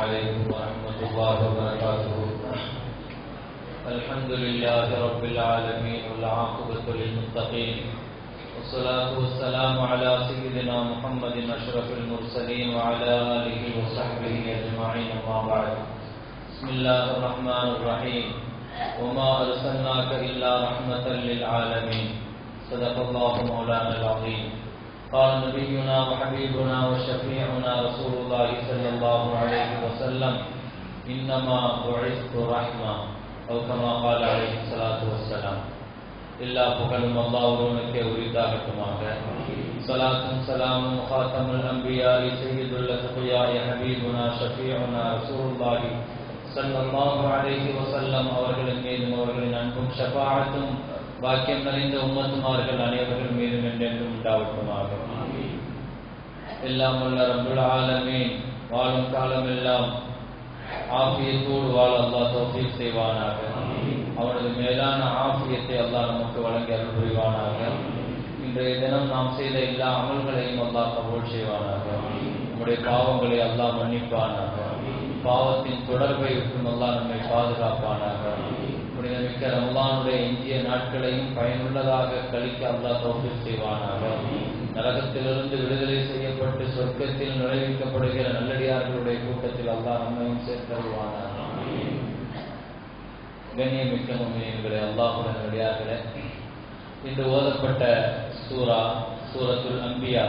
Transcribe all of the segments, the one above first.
عليكم ورحمة الله وبركاته الحمد لله رب العالمين والعاقبة للمتقين والصلاة والسلام على سيدنا محمد أشرف المرسلين وعلى آله وصحبه أجمعين أما بعد بسم الله الرحمن الرحيم وما أرسلناك إلا رحمة للعالمين صدق الله مولانا العظيم قال نبينا وحبيبنا وشفيعنا رسول الله صلى الله عليه وسلم إنما بعثت رحمة أو كما قال عليه الصلاة والسلام எல்லா புகழும் அல்லாஹ் ஒருவனுக்கே உரித்தாகட்டுமாக சலாத்தும் சலாமும் خاتمுல் அன்பியா சையதுல் அத்கியா ஹபீபுனா ஷஃபீஉனா ரசூலுல்லாஹி ஸல்லல்லாஹு அலைஹி வஸல்லம் அவர்களின் மீதும் அவர்களின் அன்பும் ஷஃபாஅத்தும் பாக்கியம் நிறைந்த உம்மத்துமார்கள் அனைவர்கள் மீதும் என்றென்றும் உண்டாவட்டுமாக எல்லாம் வல்ல ரப்புல் ஆலமீன் வாழும் காலமெல்லாம் ஆபியத்தோடு வாழ அல்லாஹ் தௌஃபீக் செய்வானாக அவனது மேலான ஆபியத்தை அல்லாஹ் நமக்கு வழங்கி அருள் புரிவானாக இன்றைய தினம் நாம் செய்த எல்லா அமல்களையும் அல்லாஹ் கபூல் செய்வானாக நம்முடைய பாவங்களை அல்லாஹ் மன்னிப்பானாக பாவத்தின் தொடர்பை விட்டு அல்லாஹ் நம்மை பாதுகாப்பானாக புனிதமிக்க ரமலானுடைய இந்திய நாட்களையும் பயனுள்ளதாக கழிக்க அல்லாஹ் தௌஃபீக் செய்வானாக நரகத்திலிருந்து விடுதலை செய்யப்பட்டு சொர்க்கத்தில் நுழைவிக்கப்படுகிற நல்லடியார்களுடைய கூட்டத்தில் அல்லாஹ் நம்மையும் சேர்த்தருவானாக கண்ணியமிக்க முன்னியங்களே அல்லாஹுடைய நல்லடியார்களே இன்று ஓதப்பட்ட சூரா சூரத்துல் அம்பியா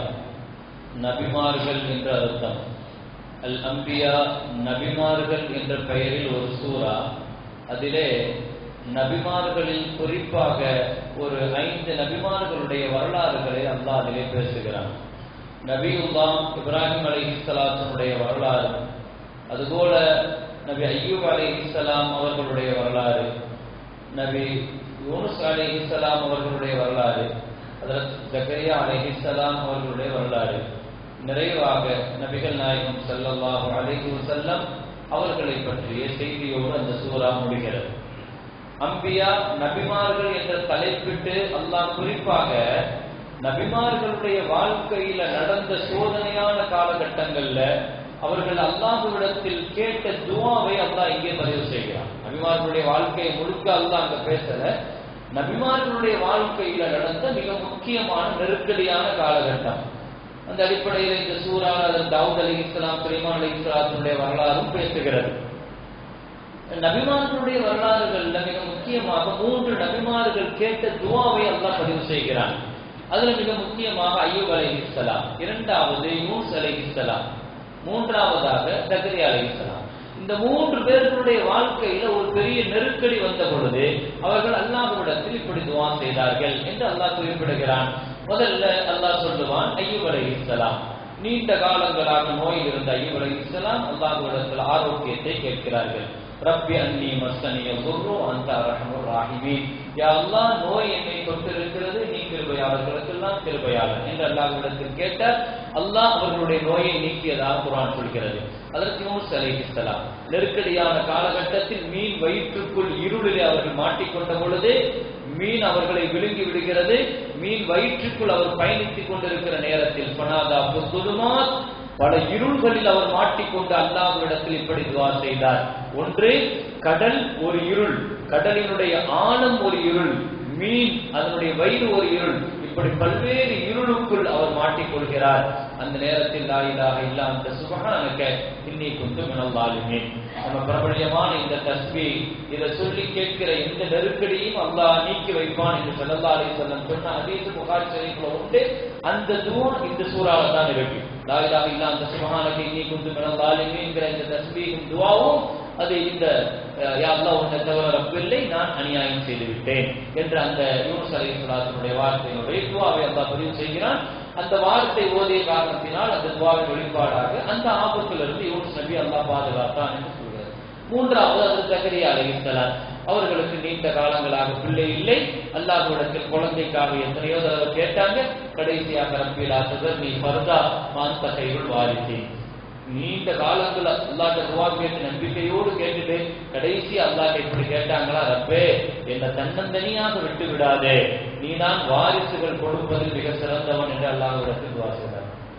நபிமார்கள் என்ற அர்த்தம் அல் அம்பியா நபிமார்கள் என்ற பெயரில் ஒரு சூரா அதிலே நபிமார்களில் குறிப்பாக ஒரு ஐந்து நபிமார்களுடைய வரலாறுகளை அல்லாஹ் அதிலே பேசுகிறான் நபியுல்லாம் இப்ராஹிம் அலி இஸ்லாத்தினுடைய வரலாறு அதுபோல நபி ஐயூப் அலி இஸ்லாம் அவர்களுடைய வரலாறு நபி யூனுஸ் அலி இஸ்லாம் அவர்களுடைய வரலாறு அதில் ஜக்கரியா அலி இஸ்லாம் அவர்களுடைய வரலாறு நிறைவாக நபிகள் நாயகம் சல்லல்லாஹு அலைஹி வஸல்லம் அவர்களை பற்றிய செய்தியோடு அந்த சூறா முடிகிறது அம்பியா நபிமார்கள் என்ற தலைப்பிட்டு அல்லாஹ் குறிப்பாக நபிமார்களுடைய வாழ்க்கையில நடந்த சோதனையான காலகட்டங்கள்ல அவர்கள் அல்லாஹுவிடத்தில் கேட்ட துவாவை அல்லாஹ் இங்கே பதிவு செய்கிறான் நபிமார்களுடைய வாழ்க்கையை முழுக்க அல்லாஹ் அங்க பேசல நபிமார்களுடைய வாழ்க்கையில நடந்த மிக முக்கியமான நெருக்கடியான காலகட்டம் அந்த அடிப்படையில் இந்த சூறா தாவூத் அலி இஸ்லாம் சுலைமான் அலி இஸ்லாத்தினுடைய வரலாறும் பேசுகிறது நபிமார்களுடைய வரலாறுகள்ல மிக முக்கியமாக மூன்று நபிமார்கள் கேட்ட துவாவை அல்லாஹ் பதிவு செய்கிறான் அதுல மிக முக்கியமாக ஐயூப் அலை இஸ்லாம் இரண்டாவது யூஸ் அலை இஸ்லாம் மூன்றாவதாக தகரி அலை இஸ்லாம் இந்த மூன்று பேர்களுடைய வாழ்க்கையில ஒரு பெரிய நெருக்கடி வந்த பொழுது அவர்கள் அல்லாஹ்விடத்தில் இப்படி துவா செய்தார்கள் என்று அல்லாஹ் குறிப்பிடுகிறான் முதல்ல அல்லாஹ் சொல்லுவான் ஐயூப் அலை இஸ்லாம் நீண்ட காலங்களாக நோயில் இருந்த ஐயூப் அலை இஸ்லாம் அல்லாஹ்விடத்தில் ஆரோக்கியத்தை கேட்கிறார்கள் ரப்பி அன்னி மஸ்தனிய குர்ரு அந்த ரஹமுர் ராஹிமீன் யா அல்லாஹ் நோய் என்னை தொட்டிருக்கிறது நீ கிருபையாளர்களுக்கெல்லாம் கிருபையாளர் என்று அல்லாஹ்விடத்தில் கேட்டார் அல்லாஹ் அவர்களுடைய நோயை நீக்கியதாக குரான் சொல்கிறது அதற்கு யூனுஸ் அலைஹிஸ்ஸலாம் நெருக்கடியான காலகட்டத்தில் மீன் வயிற்றுக்குள் இருளிலே அவர்கள் மாட்டிக்கொண்ட பொழுது மீன் அவர்களை விழுங்கி விடுகிறது மீன் வயிற்றுக்குள் அவர் பயணித்துக் கொண்டிருக்கிற நேரத்தில் பனாதா புதுமாத் பல இருள்களில் அவர் மாட்டிக்கொண்டு அல்லாஹ்விடத்தில் இப்படி துவா செய்தார் ஒன்று கடல் ஒரு இருள் கடலினுடைய ஆழம் ஒரு இருள் மீன் அதனுடைய வயிறு ஒரு இருள் இப்படி பல்வேறு இருளுக்குள் அவர் மாட்டிக்கொள்கிறார் அந்த நேரத்தில் லாயிலாக இல்ல அந்த சுபகானக்க இன்னி கொண்டு மினல்லாலுமே நம்ம பிரபலியமான இந்த தஸ்பி இதை சொல்லி கேட்கிற எந்த நெருக்கடியும் அல்லாஹ் நீக்கி வைப்பான் என்று செல்லல்லா அலி சொல்லம் சொன்ன அதீது புகார் சரிக்குள்ள உண்டு அந்த துவா இந்த சூறால தான் இருக்கு லாயிலாக இல்ல அந்த சுபகானக்க இன்னி கொண்டு மினல்லாலுமேங்கிற இந்த தஸ்பீகும் துவாவும் அது இந்த யாரெல்லாம் உன்னை தவிர ரப்பில்லை நான் அநியாயம் செய்து விட்டேன் என்ற அந்த யூனுஸ் அலி சுலாத்தினுடைய வார்த்தையினுடைய துவாவை அல்லா பதிவு செய்கிறான் அந்த வார்த்தை ஓதிய காரணத்தினால் அந்த துவாவின் வெளிப்பாடாக அந்த ஆபத்திலிருந்து யூனுஸ் நபி அல்லா பாதுகாத்தான் என்று சொல்கிறார் மூன்றாவது அது தகரியா அலைஹிஸ்ஸலாம் அவர்களுக்கு நீண்ட காலங்களாக பிள்ளை இல்லை அல்லாஹ்விடத்தில் குழந்தைக்காக எத்தனையோ தடவை கேட்டாங்க கடைசியாக ரப்பிலா சுதர் நீ பர்தா மாந்த கைகள் வாரித்தேன் நீண்ட காலங்கள் அல்லாட்ட துவா கேட்டு நம்பிக்கையோடு கேட்டுட்டு கடைசி அல்லாட்ட இப்படி கேட்டாங்களா ரப்பே என்னை தன்னந்தனியாக விட்டு விடாதே நீ தான் வாரிசுகள் கொடுப்பதில் மிக சிறந்தவன் என்று அல்லாஹ்விடத்தில் துவா செய்தார்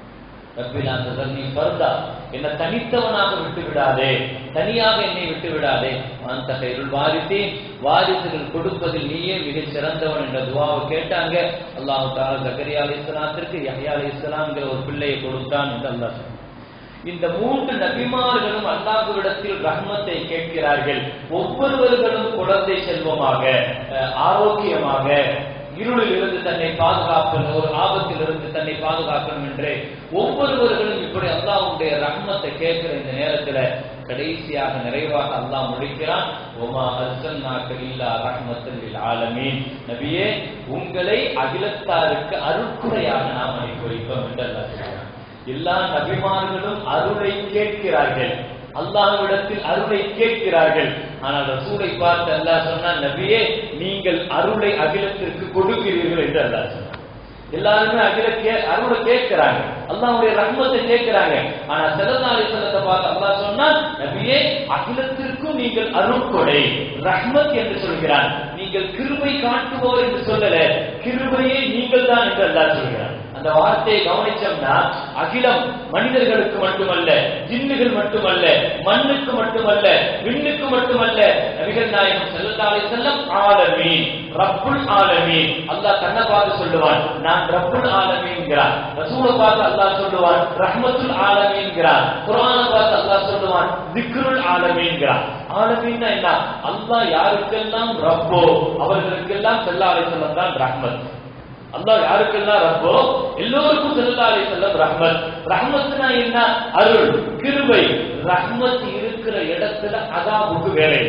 ரப்பிலா ததர்னி ஃபர்தா என்ன தனித்தவனாக விட்டு விடாதே தனியாக என்னை விட்டு விடாதே அந்த கைருள் வாரித்தே வாரிசுகள் கொடுப்பதில் நீயே மிகச் சிறந்தவன் என்ற துவாவை கேட்டாங்க அல்லாஹ் தாலா ஜக்கரியா அலி இஸ்லாத்திற்கு யஹ்யா அலி இஸ்லாம்ங்கிற ஒரு பிள்ளையை கொடுத்தான் என்று அல்லாஹ் சொன்னான். இந்த மூன்று நபிமார்களும் அல்லாஹ்விடத்தில் ரஹ்மத்தை கேட்கிறார்கள் ஒவ்வொருவர்களும் குழந்தை செல்வமாக அஹ், ஆரோக்கியமாக இருளில் இருந்து தன்னை பாதுகாக்கணும் ஒரு ஆபத்தில் இருந்து தன்னை பாதுகாக்கணும் என்று ஒவ்வொருவர்களும் இப்படி அல்லாஹ்வுடைய ரஹ்மத்தை கேட்கிற இந்த நேரத்துல கடைசியாக நிறைவாக அல்லாஹ் முடிக்கிறான் ஒமா அர்சல்நாக்க இல்லா ரஹ்மத்தல் லில் ஆலமீன் நபியே உங்களை அகிலத்தாருக்கு அருட்குறையாக நாம் அனுப்பி வைப்போம் என்று அல்லாஹ் சொல்கிறான் எல்லா நபிமார்களும் அருளை கேட்கிறார்கள் அல்லாஹ்விடத்தில் அருளை கேட்கிறார்கள் ஆனால் ரசூலை பார்த்து அல்லாஹ் சொன்னான் நபியே நீங்கள் அருளை அகிலத்திற்கு கொடுக்கிறீர்கள் என்று அல்லாஹ் சொன்னான் எல்லாருமே அகில கே அருளை கேட்கிறாங்க அல்லாஹ்வுடைய ரஹ்மத்தை கேட்கிறாங்க ஆனா செல்லல்லாஹு செல்லத்தை பார்த்து அல்லாஹ் சொன்னான் நபியே அகிலத்திற்கும் நீங்கள் அருட்கொடை ரஹ்மத் என்று சொல்கிறான் நீங்கள் கிருபை காட்டுவோர் என்று சொல்லல கிருபையே நீங்கள் தான் என்று அல்லாஹ் சொல்கிறான் அந்த வார்த்தையை கவனிச்சோம்னா அகிலம் மனிதர்களுக்கு மட்டுமல்ல ஜின்னுகள் மட்டுமல்ல மண்ணுக்கு மட்டுமல்ல விண்ணுக்கு மட்டுமல்ல நபிகள் நாயகம் செல்லத்தாலே செல்லம் ஆலமீன் ரப்புல் ஆலமீன் அல்லாஹ் தன்னை பார்த்து சொல்லுவான் நான் ரப்புல் ஆலமீன்கிறான் ரசூலை பார்த்து அல்லாஹ் சொல்லுவான் ரஹ்மத்துல் ஆலமீன்கிறான் குர்ஆனை பார்த்து அல்லாஹ் சொல்லுவான் திக்ருல் ஆலமீன்கிறான் ஆலமீன்னா என்ன அல்லாஹ் யாருக்கெல்லாம் ரப்போ அவர்களுக்கெல்லாம் செல்லாலை செல்லம் தான் ரஹ்மத் அல்லாஹ் யாருக்கெல்லாம் ரப்போ எல்லோருக்கும் செல்லல்லா அலைஹி செல்லம் ரஹ்மத் ரஹ்மத்னா என்ன அருள் கிருபை ரஹ்மத் இருக்கிற இடத்துல அதாபுக்கு வேலை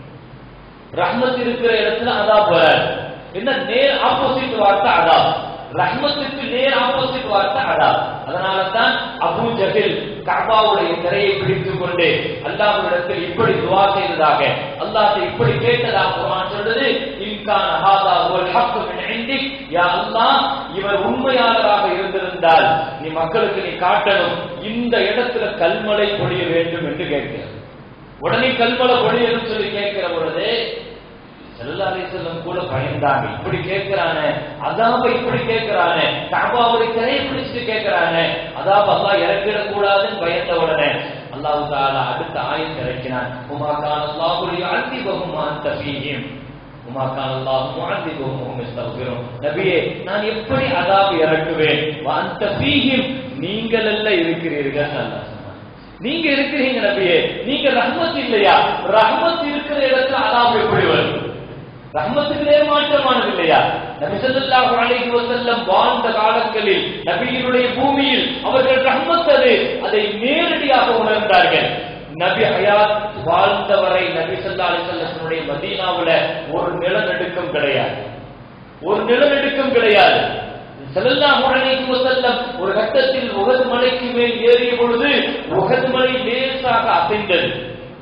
ரஹ்மத் இருக்கிற இடத்துல அதாப் வராது என்ன நேர் ஆப்போசிட் வார்த்தை அதாப் ரஹ்மத்துக்கு நேர் ஆப்போசிட் வார்த்தை அதாப் அதனால தான் அபூ ஜஹில் கஅபாவுடைய திரையை பிடித்துக் கொண்டு அல்லாஹ்விடத்தில் இப்படி துவா செய்ததாக அல்லாஹ் இப்படி கேட்டதாக குர்ஆன் சொல்றது இன்கான ஹாதா ஹுவல் ஹக் மின் இன்டிக் யா அல்லாஹ் இவர் உண்மையாளராக இருந்திருந்தால் நீ மக்களுக்கு நீ காட்டணும் இந்த இடத்துல கல்மலை பொழிய வேண்டும் என்று கேட்கிறார் உடனே கல்மலை பொழியணும் சொல்லி கேட்கிற பொழுது செல்லாலை செல்லும் கூட பயந்தாங்க இப்படி கேட்கிறானே அதாப இப்படி கேட்கிறானே காபாவை திரையை பிடிச்சிட்டு கேட்கிறானே அதாப அல்லா இறக்கிடக் கூடாதுன்னு பயந்த உடனே அல்லாஹ் தாலா அடுத்த ஆயத்தை இறக்கினான் உமாக்கான் அல்லாஹுடைய அந்திபகும் அந்த ஃபீஹிம் உமாக்கான் அல்லாஹ் முஅந்திபுஹும் இஸ்தக்பிரும் நபியே நான் எப்படி அதாபு இறக்குவேன் அந்த ஃபீஹிம் நீங்கள் எல்லாம் இருக்கிறீர்கள் அல்லாஹ் சொன்னான் நீங்க இருக்கிறீங்க நபியே நீங்க ரஹ்மத் இல்லையா ரஹ்மத் இருக்கிற இடத்துல அதாபு எப்படி வரும் ரஹ்மத்துக்கு நேர்மாற்றமானது இல்லையா நபி ஸல்லல்லாஹு அலைஹி வஸல்லம் வாழ்ந்த காலங்களில் நபியினுடைய பூமியில் அவர்கள் ரஹ்மத் அது அதை நேரடியாக உணர்ந்தார்கள் நபி ஹயாத் வாழ்ந்தவரை நபி ஸல்லல்லாஹு அலைஹி வஸல்லமுடைய மதீனாவுல ஒரு நிலநடுக்கம் கிடையாது ஒரு நிலநடுக்கம் கிடையாது ஸல்லல்லாஹு அலைஹி வஸல்லம் ஒரு கட்டத்தில் உகது மலைக்கு மேல் ஏறிய பொழுது உகது மலை லேசாக அசைந்தது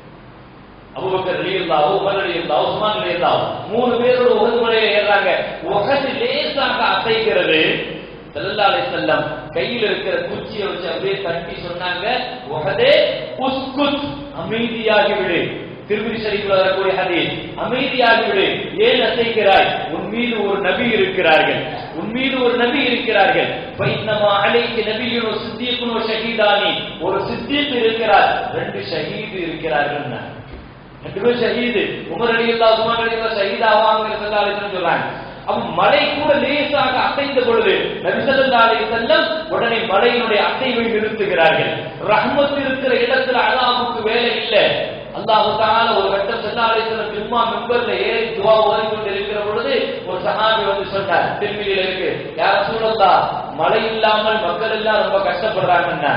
அபூபக்கர் ரலியல்லாஹு உமர் ரலியல்லாஹு உஸ்மான் ரலியல்லாஹு மூணு பேரோட உஹது மலையில ஏறாங்க உஹது லேசாக அசைக்கிறது ஸல்லல்லாஹு அலைஹி வஸல்லம் கையில் இருக்கிற குச்சியை வச்சு அப்படியே தட்டி சொன்னாங்க உஹதே உஸ்குத் அமைதியாகி விடு திருமதி ஷரீஃப்ல வரக்கூடிய ஹதீஸ் அமைதியாகி விடு ஏன் அசைக்கிறாய் உன் மீது ஒரு நபி இருக்கிறார்கள் உன் மீது ஒரு நபி இருக்கிறார்கள் பைன்னமா அலைக்கு நபியும் ஒரு சித்தியக்கும் ஒரு ஷஹீதானி ஒரு சித்தியத்து இருக்கிறார் ரெண்டு ஷஹீது இருக்கிறார்கள் ரெண்டு பேரும் ஷஹீது உமர் அலி அல்லா உஸ்மான் அலி அல்லா ஷஹீத் ஆவாங்க செல்லாலின்னு சொல்றாங்க அப்ப மலை கூட லேசாக அசைந்த பொழுது நபி ஸல்லல்லாஹு அலைஹி வஸல்லம் உடனே மலையினுடைய அசைவை நிறுத்துகிறார்கள் ரஹ்மத் இருக்கிற இடத்துல அல்லாஹ்வுக்கு வேலை இல்லை அல்லாஹ் தஆலா ஒரு கட்டம் ஸல்லல்லாஹு அலைஹி வஸல்லம் ஜும்மா மெம்பர்ல ஏறி துஆ ஓதி கொண்டு இருக்கிற பொழுது ஒரு சஹாபி வந்து சொன்னார் திருமிதியில இருக்கு யா ரசூலல்லாஹ் மழை இல்லாமல் மக்கள் எல்லாம் ரொம்ப கஷ்டப்படுறாங்கன்னா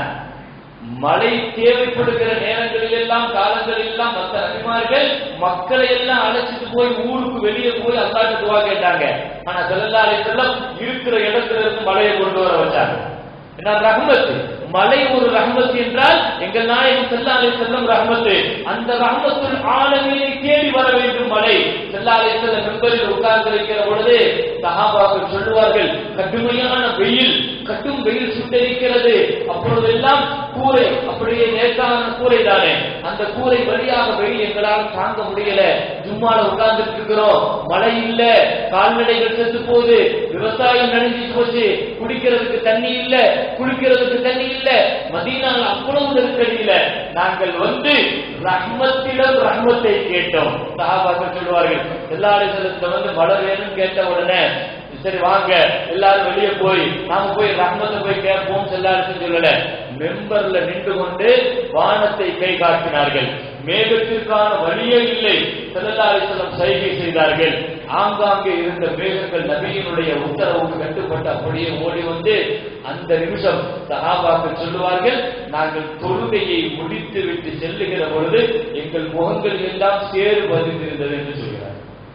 மழை தேவைப்படுகிற நேரங்களில் எல்லாம் காலங்களில் எல்லாம் மற்ற நபிமார்கள் மக்களை எல்லாம் அழைச்சிட்டு போய் ஊருக்கு வெளியே போய் அல்லாட்ட துவா கேட்டாங்க ஆனா செல்லல்லா செல்லம் இருக்கிற இடத்துல இருந்து மழையை கொண்டு வர வச்சாங்க என்ன ரஹ்மத் மலை ஒரு ரஹ்மத் என்றால் எங்கள் நாயகம் செல்லாலை செல்லம் ரஹ்மத்து அந்த ரஹ்மத்துல் ஆலமீனை தேடி வர வேண்டும் மலை செல்லாலை செல்ல மெம்பரில் உட்கார்ந்து இருக்கிற பொழுது சஹாபாக்கள் சொல்லுவார்கள் கடுமையான வெயில் கட்டும் வெயில் சுட்டரிக்கிறது அப்பொழுதெல்லாம் கூரை அப்படியே லேசான கூரை தானே அந்த கூரை வழியாக வெயில் எங்களால் தாங்க முடியல ஜும்மால உட்கார்ந்துட்டு இருக்கிறோம் மழை இல்ல கால்நடைகள் செத்து போகுது விவசாயம் நனைஞ்சு போச்சு குடிக்கிறதுக்கு தண்ணி இல்ல குளிக்கிறதுக்கு தண்ணி இல்ல மதீனாவில் அவ்வளவு நெருக்கடியில நாங்கள் வந்து ரஹ்மத்திடம் ரஹ்மத்தை கேட்டோம் சஹாபாக்கள் சொல்லுவார்கள் எல்லா இடத்துல வந்து மழை வேணும்னு கேட்ட உடனே சரி வாங்க எல்லாரும் வெளியே போய் நாம போய் ரஹ்மத்தை போய் கேட்போம் எல்லாரும் சொல்லல மெம்பர்ல நின்று கொண்டு வானத்தை கை காட்டினார்கள் மேகத்திற்கான வழியே இல்லை செல்லல்லாரிசலம் சைகை செய்தார்கள் ஆங்காங்கே இருந்த மேகங்கள் நபியினுடைய உத்தரவுக்கு கட்டுப்பட்டு அப்படியே ஓடி வந்து அந்த நிமிஷம் சஹாபாக்கள் சொல்லுவார்கள் நாங்கள் தொழுகையை முடித்து விட்டு செல்லுகிற பொழுது எங்கள் முகங்கள் எல்லாம் சேறு பதிந்திருந்தது என்று சொல்கிறார்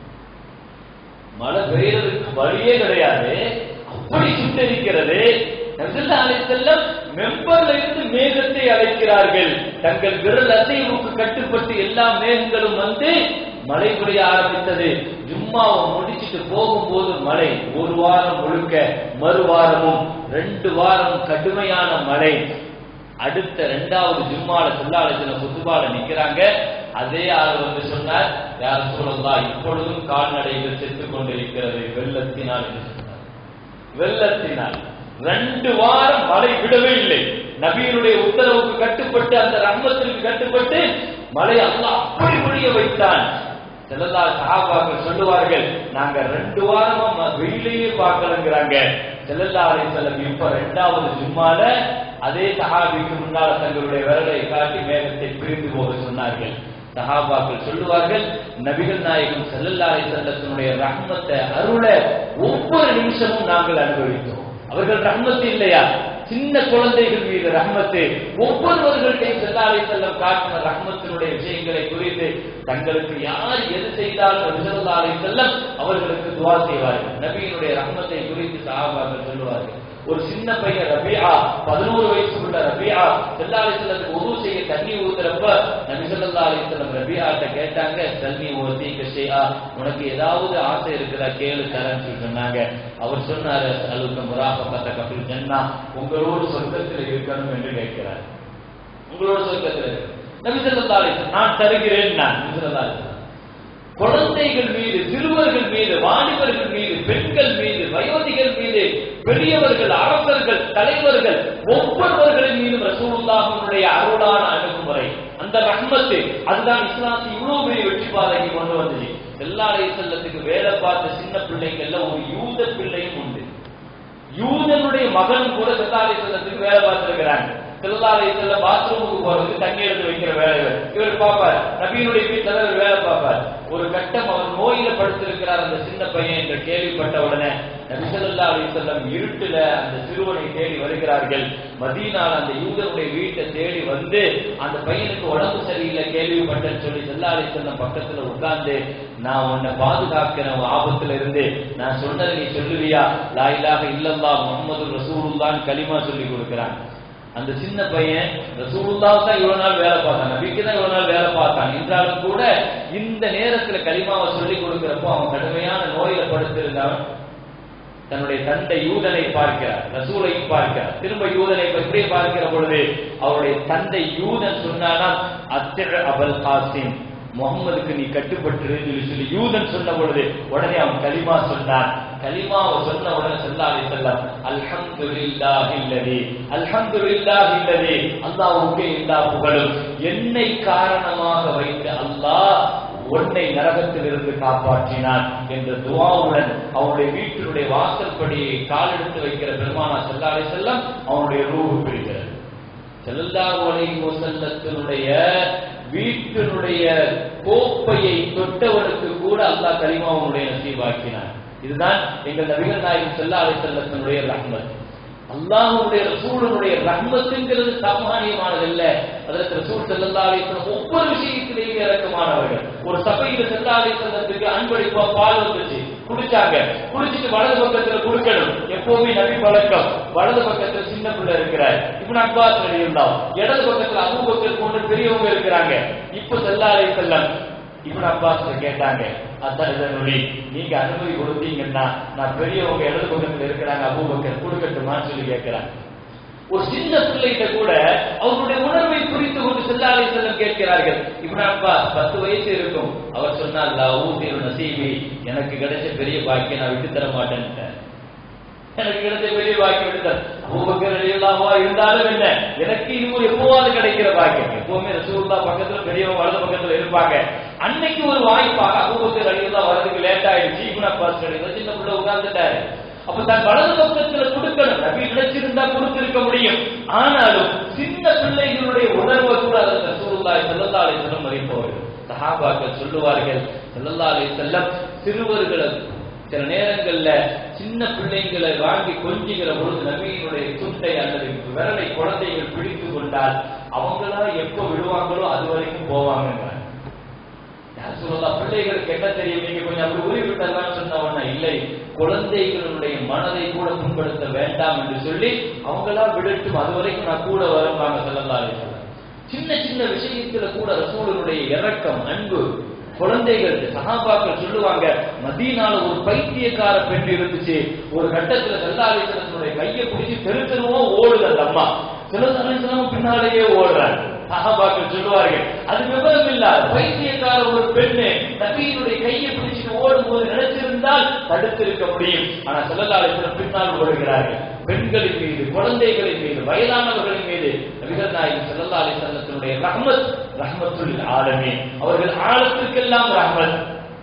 மழை பெய்யறதுக்கு வழியே கிடையாது அப்படி சுட்டரிக்கிறது நபிசல்லா அலைஹிஸ்ஸலாம் மெம்பர்ல இருந்து மேகத்தை அழைக்கிறார்கள் தங்கள் விரல் அசைவுக்கு கட்டுப்பட்டு எல்லா மேகங்களும் வந்து மழை பொழிய ஆரம்பித்தது ஜும்மாவை முடிச்சிட்டு போகும்போது மழை ஒரு வாரம் முழுக்க மறு வாரமும் ரெண்டு வாரம் கடுமையான மழை அடுத்த ரெண்டாவது ஜும்மால சொல்லாலஜன குத்துபால நிக்கிறாங்க அதே ஆள் வந்து சொன்னார் யார் சொல்லலாம் இப்பொழுதும் கால்நடைகள் செத்துக் கொண்டிருக்கிறது வெள்ளத்தினால் என்று சொன்னார் வெள்ளத்தினால் ரெண்டு வாரம் மழை விடவே இல்லை நபியினுடைய உத்தரவுக்கு கட்டுப்பட்டு அந்த ரம்மத்திற்கு கட்டுப்பட்டு மழை அல்லாஹ் அப்படி பொழிய வைத்தான் செல்லல்லா சஹாபாக்கள் சொல்லுவார்கள் நாங்க ரெண்டு வாரமா ம- வெயிலையே பார்க்கலங்கிறாங்க செல்லல்லா அலைஹிஸ்ஸலாம் இப்ப ரெண்டாவது ஜும்மால அதே சஹாபிக்கு முன்னால தங்களுடைய விரலை காட்டி மேகத்தை பிரிந்து போக சொன்னார்கள் சஹாபாக்கள் சொல்லுவார்கள் நபிகள் நாயகம் ஸல்லல்லாஹு அலைஹி வஸல்லத்தினுடைய ரஹ்மத்தை அருள ஒவ்வொரு நிமிஷமும் நாங்கள் அனுபவித்தோம் அவர்கள் ரஹ்மத்து இல்லையா சின்ன குழந்தைகள் மீது ரஹ்மத்து ஒவ்வொருவர்களுடையும் செல்லாலை செல்லம் காட்டின ரஹ்மத்தினுடைய விஷயங்களை குறித்து தங்களுக்கு யார் எது செய்தாலும் நபிசல்லாலை செல்லம் அவர்களுக்கு துவா செய்வார்கள் நபியினுடைய ரஹ்மத்தை குறித்து சஹாபாக்கள் சொல்லுவார்கள் ஒரு சின்ன பையன் ரபியா பதினோரு வயசுக்குள்ள ரபியா செல்லாலை செல்லத்துக்கு உதவு செய்ய தண்ணி ஊத்துறப்ப நபி ஸல்லல்லாஹு அலைஹி வஸல்லம் ரபியாட்ட கேட்டாங்க தண்ணி ஊத்தி கஷையா உனக்கு ஏதாவது ஆசை இருக்குதா கேளு தரேன்னு சொல்லி சொன்னாங்க அவர் சொன்னாரு அலுக்க முராஃபகத்த கபில் ஜன்னா உங்களோடு சொர்க்கத்தில் இருக்கணும் என்று கேட்கிறார் உங்களோட சொர்க்கத்தில் இருக்கு நபி ஸல்லல்லாஹு அலைஹி வஸல்லம் நான் தருகிறேன் நான் நபி ஸல்லல்லாஹு அலைஹி வஸல்லம் குழந்தைகள் மீது சிறுவர்கள் மீது வாலிபர்கள் மீது பெண்கள் மீது வயோதிகள் மீது பெரியவர்கள் அரசர்கள் தலைவர்கள் ஒவ்வொருவர்களின் மீதும் ரசூலுல்லாஹினுடைய அருளான அணுகுமுறை அந்த ரஹ்மத்து அதுதான் இஸ்லாத்தை இவ்வளவு பெரிய வெற்றி பாதைக்கு கொண்டு வந்தது எல்லாரை செல்லத்துக்கு வேலை பார்த்த சின்ன பிள்ளைங்கள்ல ஒரு யூத பிள்ளையும் உண்டு யூதனுடைய மகன் கூட செல்லாலை செல்லத்துக்கு வேலை பார்த்திருக்கிறாங்க செல்லாலை செல்ல பாத்ரூமுக்கு போறதுக்கு தண்ணி எடுத்து வைக்கிற வேலை இவர். இவர் பார்ப்பார் நபியினுடைய வீட்டுல தான் இவர் வேலை பார்ப்பார் ஒரு கட்டம் அவர் நோயில படுத்திருக்கிறார் அந்த சின்ன பையன் என்று கேள்விப்பட்ட உடனே நபி ஸல்லல்லாஹு அலைஹி வஸல்லம் இருட்டுல அந்த சிறுவனை தேடி வருகிறார்கள் மதீனால அந்த யூதனுடைய வீட்டை தேடி வந்து அந்த பையனுக்கு உடம்பு சரியில்லை கேள்விப்பட்டேன்னு சொல்லி ஸல்லல்லாஹு அலைஹி வஸல்லம் பக்கத்துல உட்கார்ந்து நான் உன்னை பாதுகாக்கிறேன் உன் ஆபத்துல இருந்து நான் சொன்னதை நீ சொல்லுவியா லா இலாஹ இல்லல்லாஹ் முஹம்மது ரசூலுல்லாஹ்னு கலிமா சொல்லி கொடுக்கிறான் அந்த சின்ன பையன் ரசூலுல்லாஹ் தான் இவ்வளவு நாள் வேலை பார்த்தான் நபிக்கு தான் இவ்வளவு நாள் வேலை பார்த்தான் என்றாலும் கூட இந்த நேரத்துல கலிமாவை சொல்லி கொடுக்கிறப்போ அவன் கடுமையான நோயில படுத்திருந்தவன் தன்னுடைய தந்தை யூதனை பார்க்கிறார் ரசூலையும் பார்க்கிறார் திரும்ப யூதனை பற்றி பார்க்கிற பொழுது அவருடைய தந்தை யூதன் சொன்னானா அத்திர அபல் காசிம் முகம்மதுக்கு நீ கட்டுப்பட்டு சொல்லி யூதன் சொன்ன பொழுது உடனே அவன் கலிமா சொன்னான் கலிமாவை சொன்ன உடனே சொல்லாதே செல்லம் அல்ஹம்துலில்லாஹி இல்லதி அல்ஹம்துலில்லாஹி இல்லதி அல்லாஹ்வுக்கே எல்லா புகழும் என்னை காரணமாக வைத்து அல்லாஹ் உன்னை நரகத்திலிருந்து காப்பாற்றினான் என்ற துவாவுடன் அவனுடைய வீட்டினுடைய வாசல்படி கால் எடுத்து வைக்கிற பெருமானா செல்லாலை செல்லம் அவனுடைய ரூபு பிடிக்கிறது செல்லாஹு அலைஹி வஸல்லத்தினுடைய வீட்டினுடைய கோப்பையை தொட்டவனுக்கு கூட அல்லாஹ் கலிமாவுடைய நசீபாக்கினான் இதுதான் எங்கள் நபிகள் நாயகம் செல்லா அலை செல்லத்தினுடைய ரஹ்மத் அல்லாஹ்வுடைய ரசூலுடைய ரஹ்மத்துங்கிறது சாமானியமானது இல்ல அதற்கு ரசூல் செல்லல்லா அலிஸ்லம் ஒவ்வொரு விஷயத்திலேயும் இறக்கமானவர்கள் ஒரு சபையில செல்லா அலிஸ்லத்துக்கு அன்பளிப்பா பால் வந்துச்சு குடிச்சாங்க குடிச்சிட்டு வலது பக்கத்துல கொடுக்கணும் எப்பவுமே நபி பழக்கம் வலது பக்கத்துல சின்ன பிள்ளை இருக்கிறார் இப்ப அப்பாஸ் இருந்தால் இடது பக்கத்துல அபூபக்கர் போன்ற பெரியவங்க இருக்கிறாங்க இப்ப செல்லா அலிஸ்லம் இப்னு அப்பாஸ் கேட்டாங்க அத்தனொழி நீங்க அனுமதி கொடுத்தீங்கன்னா நான் பெரியவங்க இடது பக்கத்துல இருக்கிறாங்க அபூபக்கர் கொடுக்கட்டுமான்னு சொல்லி கேட்கிறாங்க ஒரு சின்ன பிள்ளைகிட்ட கூட அவருடைய உணர்வை புரிந்து கொண்டு செல்லாலை செல்லம் கேட்கிறார்கள் இப்னு அப்பாஸ் பத்து வயசு இருக்கும் அவர் சொன்னார் லவூதிரு நசீபி எனக்கு கிடைச்ச பெரிய பாக்கியம் நான் விட்டு தர மாட்டேன்ட்டேன் எனக்கு கிடைச்ச பெரிய பாக்கியம் விட்டு அபூபக்கர் ரலியல்லாஹு இருந்தாலும் என்ன எனக்கு இது ஒரு எப்போவாது கிடைக்கிற பாக்கியம் எப்பவுமே ரசூலுல்லாஹ் பக்கத்துல பெரியவங்க வலது பக்கத்துல இருப்பாங்க அன்னைக்கு ஒரு வாய்ப்பாக அபூபக்கர் ரலியல்லாஹு வரதுக்கு லேட் ஆயிடுச்சு இப்னு அப்பாஸ் ரலியல்லாஹு சின்ன பிள்ளை உட்கார்ந்துட்டாரு அப்ப தன் வலது பக்கத்துல கொடுக்கணும் நபி நினைச்சிருந்தா கொடுத்திருக்க முடியும் ஆனாலும் சின்ன பிள்ளைகளுடைய உணர்வை கூட அதை ரசூலுல்லாஹி ஸல்லல்லாஹு அலைஹி வஸல்லம் அறிவிப்பவர்கள் சஹாபாக்கள் சொல்லுவார்கள் ஸல்லல்லாஹு அலைஹி வஸல்லம் சிறுவர்களை சில நேரங்கள்ல சின்ன பிள்ளைங்களை வாங்கி கொஞ்சுகிற பொழுது நபியினுடைய துண்டை அல்லது விரலை குழந்தைகள் பிடித்து கொண்டால் அவங்களா எப்ப விடுவாங்களோ அது வரைக்கும் போவாங்க யார் சொல்லலாம் பிள்ளைகளுக்கு என்ன தெரியும் நீங்க கொஞ்சம் அப்படி உரி விட்டதான் சொன்ன உடனே இல்லை குழந்தைகளுடைய மனதை கூட புண்படுத்த வேண்டாம் என்று சொல்லி அவங்களா விடட்டும் அது வரைக்கும் நான் கூட வருவாங்க சொல்லலாம் சின்ன சின்ன விஷயத்துல கூட ரசூலனுடைய இறக்கம் அன்பு குழந்தைகள் சகாபாக்கள் சொல்லுவாங்க மதீனால ஒரு பைத்தியக்கார பெண் இருந்துச்சு ஒரு கட்டத்துல செல்லாலேசனத்தினுடைய கையை பிடிச்சி தெரு தெருவோ ஓடுது அந்த அம்மா சிலசனம் பின்னாலேயே ஓடுறாங்க சகாபாக்கள் சொல்லுவார்கள் அது விவரம் இல்ல பைத்தியக்கார ஒரு பெண்ணு நபியினுடைய கையை பிடிச்சிட்டு ஓடும் போது நினைச்சிருந்தால் தடுத்திருக்க முடியும் ஆனா செல்லலாளர்கள் பின்னால் ஓடுகிறார்கள் பெண்களின் மீது குழந்தைகளின் மீது வயதானவர்களின் மீது நபிகள் நாயகம் செல்லல்லா அலி சல்லத்தினுடைய ரஹ்மத் ரஹ்மத்துல் ஆலமே அவர்கள் ஆழத்திற்கெல்லாம் ரஹ்மத்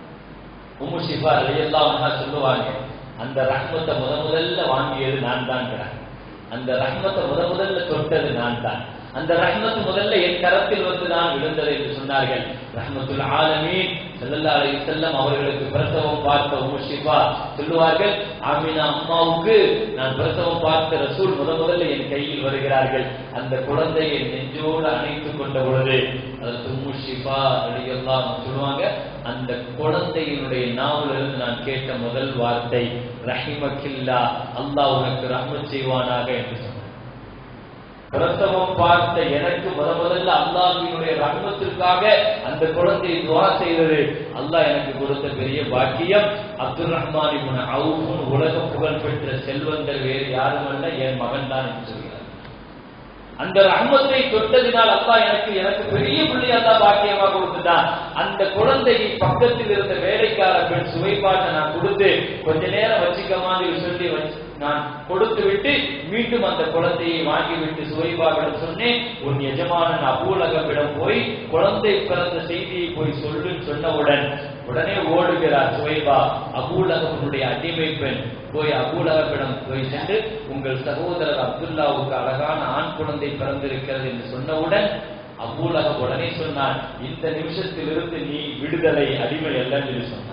உம்மு ஷிஃபா எல்லாம் சொல்லுவாங்க அந்த ரஹ்மத்தை முத முதல்ல வாங்கியது நான் தான் அந்த ரஹ்மத்தை முத முதல்ல தொட்டது நான் தான் அந்த ரஹ்மத் முதல்ல என் கரத்தில் வந்து தான் விழுந்தது என்று சொன்னார்கள் ரஹ்மத்துல் ஆலமீன் ஸல்லல்லாஹு அலைஹி வஸல்லம் அவர்களுக்கு பிரசவம் பார்த்த உம்மு ஷிஃபா சொல்லுவார்கள் ஆமினா அம்மாவுக்கு நான் பிரசவம் பார்த்த ரசூல் முத முதல்ல என் கையில் வருகிறார்கள் அந்த குழந்தையை நெஞ்சோடு அணைத்துக் கொண்ட பொழுது அதற்கு உம்மு ஷிஃபா ரலியல்லாஹு சொல்லுவாங்க அந்த குழந்தையினுடைய நாவிலிருந்து நான் கேட்ட முதல் வார்த்தை ரஹிமக்கில்லா அல்லாஹ் உனக்கு ரஹ்மத் செய்வானாக என்று சொன்னார் பிரசவம் பார்த்த எனக்கு முத முதல்ல அல்லாஹினுடைய ரஹ்மத்திற்காக அந்த குழந்தையை துவா செய்தது அல்லாஹ் எனக்கு கொடுத்த பெரிய பாக்கியம் அப்துல் ரஹ்மான் இப்னு அவுஃபுன் உலக புகழ் பெற்ற செல்வந்தர் வேறு யாரும் அல்ல என் மகன் தான் என்று சொல்கிறார் அந்த ரஹ்மத்தை தொட்டதினால் அல்லாஹ் எனக்கு எனக்கு பெரிய பிள்ளை அல்லாஹ் பாக்கியமா கொடுத்துட்டான் அந்த குழந்தையை பக்கத்தில் இருந்த வேலைக்கார பெண் சுவைப்பாட்டை நான் கொடுத்து கொஞ்ச நேரம் வச்சுக்க மாதிரி சொல்லி வச்சு நான் கொடுத்து விட்டு மீண்டும் அந்த குழந்தையை வாங்கிவிட்டு சுவைபாவிடம் சொன்னேன் உன் எஜமானன் அபூலகமிடம் போய் குழந்தை பிறந்த செய்தியை போய் சொல்லுன்னு சொன்னவுடன் உடனே ஓடுகிறார் சுவைபா அபூலகவனுடைய அடிமை பெண் போய் அபூலகவிடம் போய் சென்று உங்கள் சகோதரர் அப்துல்லாவுக்கு அழகான ஆண் குழந்தை பிறந்திருக்கிறது என்று சொன்னவுடன் அபூலகம் உடனே சொன்னான் இந்த நிமிஷத்திலிருந்து நீ விடுதலை அடிமை அல்ல என்று சொன்னான்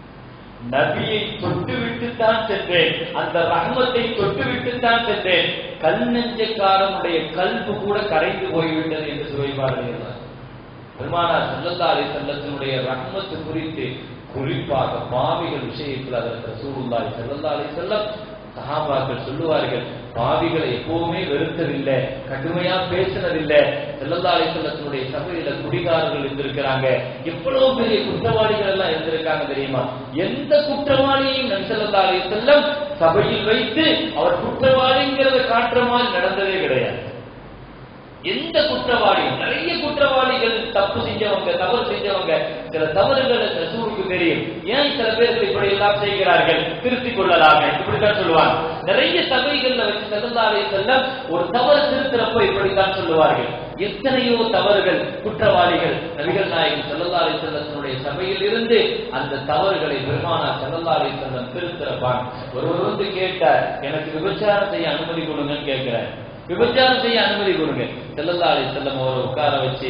நபியை தொட்டுவிட்டு தான் சென்றேன் அந்த ரஹ்மத்தை தொட்டுவிட்டு தான் சென்றேன் கல் நெஞ்சக்காரனுடைய கல்பு கூட கரைந்து போய்விட்டது என்று சுவைபாடுகிறார் பெருமானார் செல்லல்லா அலி செல்லத்தினுடைய ரஹ்மத்து குறித்து குறிப்பாக பாவிகள் விஷயத்தில் அதற்கு ரசூலுல்லாஹி ஸல்லல்லாஹு அலைஹி வஸல்லம் சஹாபாக்கள் சொல்லுவார்கள் பாவிகளை எப்பவுமே வெறுத்ததில்லை கடுமையா பேசினதில்லை செல்லல்லா அலிசல்லத்தினுடைய சபையில குடிகாரர்கள் இருந்திருக்கிறாங்க எவ்வளவு பெரிய குற்றவாளிகள் எல்லாம் இருந்திருக்காங்க தெரியுமா எந்த குற்றவாளியையும் நன்சல்லா அலிசல்லம் சபையில் வைத்து அவர் குற்றவாளிங்கிறத காட்டுற மாதிரி நடந்ததே கிடையாது எந்த குற்றவாளியும் நிறைய குற்றவாளிகள் தப்பு செஞ்சவங்க தவறு செஞ்சவங்க சில தவறுகள் ரசூலுக்கு தெரியும் ஏன் சில பேர் இப்படி எல்லாம் செய்கிறார்கள் திருத்திக் கொள்ளலாமே இப்படித்தான் சொல்லுவாங்க நிறைய சபைகள்ல வச்சு செல்லந்தாலே செல்ல ஒரு தவறு திருத்துறப்ப இப்படித்தான் சொல்லுவார்கள் எத்தனையோ தவறுகள் குற்றவாளிகள் நபிகள் நாயகம் செல்லல்லாலை செல்லத்தினுடைய சபையில் இருந்து அந்த தவறுகளை பெருமானா செல்லல்லாலை செல்லம் திருத்திறப்பான் ஒருவர் வந்து கேட்டார் எனக்கு விபச்சாரம் செய்ய அனுமதி கொடுங்கன்னு கேட்கிறார் விபச்சாரம் செய்ய அனுமதி கொடுங்க செல்லல்லா அலி செல்லம் அவரை உட்கார வச்சு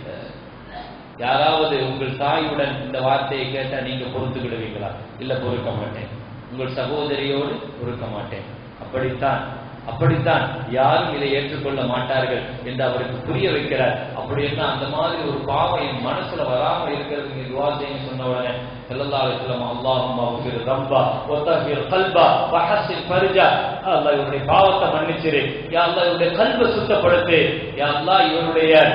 யாராவது உங்கள் தாயுடன் இந்த வார்த்தையை கேட்டா நீங்க பொறுத்துக்கிடுவீங்களா இல்ல பொறுக்க மாட்டேன் உங்கள் சகோதரியோடு பொறுக்க மாட்டேன் அப்படித்தான் அப்படித்தான் யாரும் இதை ஏற்றுக்கொள்ள மாட்டார்கள் என்று அவருக்கு புரிய வைக்கிறார் அப்படி என்ன அந்த மாதிரி ஒரு பாவம் என் மனசுல வராம இருக்கிறது நீங்க துவா செய்யுங்க சொன்ன உடனே ஸல்லல்லாஹு அலைஹி வஸல்லம் அல்லாஹும்ம அஃபிர் ரப்பா வதஹிர் கல்பா வஹஸ்ஸின் ஃபர்ஜா அல்லாஹ் இவருடைய பாவத்தை மன்னிச்சிரு யா அல்லாஹ் இவருடைய கல்பை சுத்தப்படுத்து யா அல்லாஹ் இவருடைய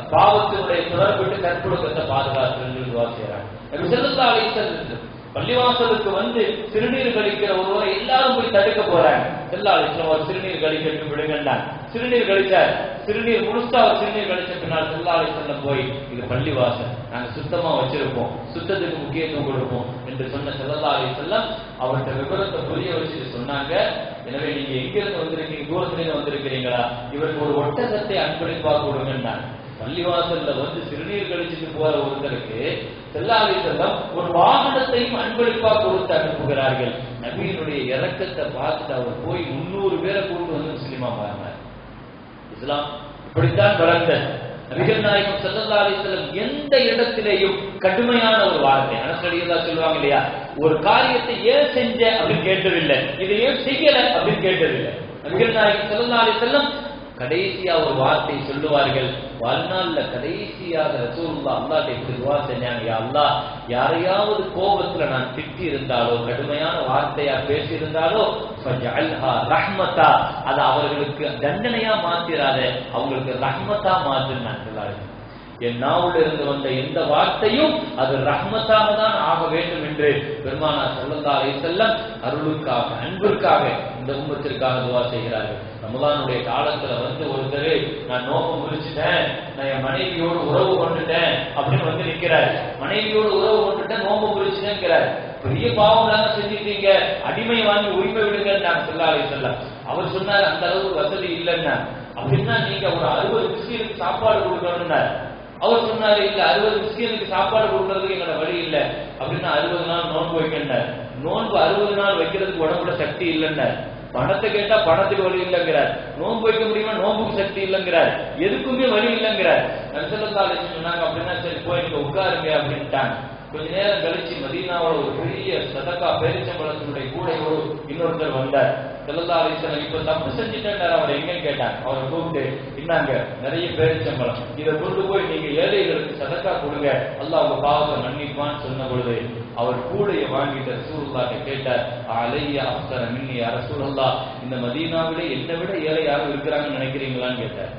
பாவத்தினுடைய தொடர்புட்டு கற்பொழுக்கத்தை பாதுகாத்து துவா செய்யறாங்க நபி ஸல்லல்லாஹு அலைஹி வஸல்லம் பள்ளிவாசலுக்கு வந்து சிறுநீர் கழிக்கிற ஒருவரை எல்லாரும் போய் தடுக்க போறாங்க செல்லா அலிஸ்லாம் அவர் சிறுநீர் கழிக்கட்டும் விடுங்கன்னான் சிறுநீர் கழிச்சார் சிறுநீர் முழுசா அவர் சிறுநீர் கழிச்ச பின்னால் செல்லா அலிஸ்லாம் போய் இது பள்ளிவாசல் நாங்க சுத்தமா வச்சிருப்போம் சுத்தத்துக்கு முக்கியத்துவம் கொடுப்போம் என்று சொன்ன செல்லல்லா அலிஸ்லாம் அவர்கிட்ட விவரத்தை புரிய வச்சுட்டு சொன்னாங்க எனவே நீங்க எங்கிருந்து வந்திருக்கீங்க தூரத்துல இருந்து வந்திருக்கிறீங்களா இவருக்கு ஒரு ஒட்டகத்தை அன்பளிப்பா கொடுங்கன்னாங்க பள்ளிவாசல்ல வந்து சிறுநீர் கழிச்சுட்டு போற ஒருத்தருக்கு செல்லாவை செல்லம் ஒரு வாகனத்தையும் அன்பளிப்பா கொடுத்து அனுப்புகிறார்கள் நபியினுடைய இறக்கத்தை பார்த்துட்டு அவர் போய் முன்னூறு பேரை கூட்டு வந்து முஸ்லிமா மாறினார் இஸ்லாம் இப்படித்தான் வளர்ந்த நபிகள் நாயகம் சல்லல்லா அலிஸ்லம் எந்த இடத்திலேயும் கடுமையான ஒரு வார்த்தை அனசடியதா சொல்லுவாங்க இல்லையா ஒரு காரியத்தை ஏன் செஞ்ச அப்படின்னு கேட்டதில்லை இதை ஏன் செய்யல அப்படின்னு கேட்டதில்லை நபிகள் நாயகம் சல்லல்லா அலிஸ்லம் கடைசியா ஒரு வார்த்தை சொல்லுவார்கள் வாழ்நாள்ல கடைசியாக ரசூலுல்லா அல்லாஹ் இப்படி துவா செஞ்சாங்க யா அல்லாஹ் யாரையாவது கோபத்துல நான் திட்டி இருந்தாலோ கடுமையான வார்த்தையா பேசி இருந்தாலோ ஃபஜஅல்ஹா ரஹ்மத்தா அது அவர்களுக்கு தண்டனையா மாத்திராத அவங்களுக்கு ரஹ்மத்தா மாத்துன்னு நான் சொல்லாரு என் நாவில் இருந்து வந்த எந்த வார்த்தையும் அது ரஹ்மத்தாக தான் ஆக வேண்டும் என்று பெருமானா சல்லல்லா செல்லம் அருளுக்காக அன்பிற்காக இந்த குடும்பத்திற்காக துவா செய்கிறார்கள் ரமலானுடைய காலத்துல வந்து ஒருத்தர் நான் நோக்கம் முடிச்சுட்டேன் நான் என் மனைவியோடு உறவு கொண்டுட்டேன் அப்படின்னு வந்து நிக்கிறார் மனைவியோடு உறவு கொண்டுட்டேன் நோம்பு முடிச்சுட்டேங்கிறார் பெரிய பாவம் தானே செஞ்சிட்டீங்க அடிமை வாங்கி உரிமை விடுங்கன்னு நான் சொல்லாலே சொல்ல அவர் சொன்னார் அந்த அளவுக்கு வசதி இல்லைன்னா அப்படின்னா நீங்க ஒரு அறுபது கிறிஸ்டியனுக்கு சாப்பாடு கொடுக்கணும்னார் அவர் சொன்னாரு இல்ல அறுபது கிறிஸ்டியனுக்கு சாப்பாடு கொடுக்கறதுக்கு எங்களோட வழி இல்ல அப்படின்னா அறுபது நாள் நோன்பு வைக்கணும் நோன்பு அறுபது நாள் வைக்கிறதுக்கு உடம்புல சக்தி இல்லைன்னார் பணத்தை கேட்டா பணத்துக்கு வழி இல்லைங்கிறார் நோன்பு வைக்க முடியுமா நோன்புக்கு சக்தி இல்லைங்கிறார் எதுக்குமே வழி இல்லைங்கிறார் நரிசலத்தாலே சொன்னாங்க அப்படின்னா சரி போய் நீங்க உட்காருங்க அப்படின்ட்டாங்க கொஞ்ச நேரம் கழிச்சு மதீனாவோட ஒரு பெரிய சதக்கா பேரிச்சம்பழத்தினுடைய கூடையோடு இன்னொருத்தர் வந்தார் செல்லல்லா அலிசலம் இப்ப தப்பு செஞ்சுட்டேன் அவர் எங்கன்னு கேட்டாங்க அவரை கூப்பிட்டு இன்னாங்க நிறைய பேரிச்சம்பழம் இதை கொண்டு போய் நீங்க ஏழைகளுக்கு சதக்கா கொடுங்க அல்லாஹ் உங்க பாவத்தை மன்னிப்பான்னு சொன்ன பொழுது அவர் கூடைய வாங்கிட்டு ரசூலுல்லாட்ட கேட்டார் அலைய அப்சர மின்னி அரசூலுல்லா இந்த மதீனாவிலே என்னை விட ஏழை யாரும் இருக்கிறாங்கன்னு நினைக்கிறீங்களான்னு கேட்டார்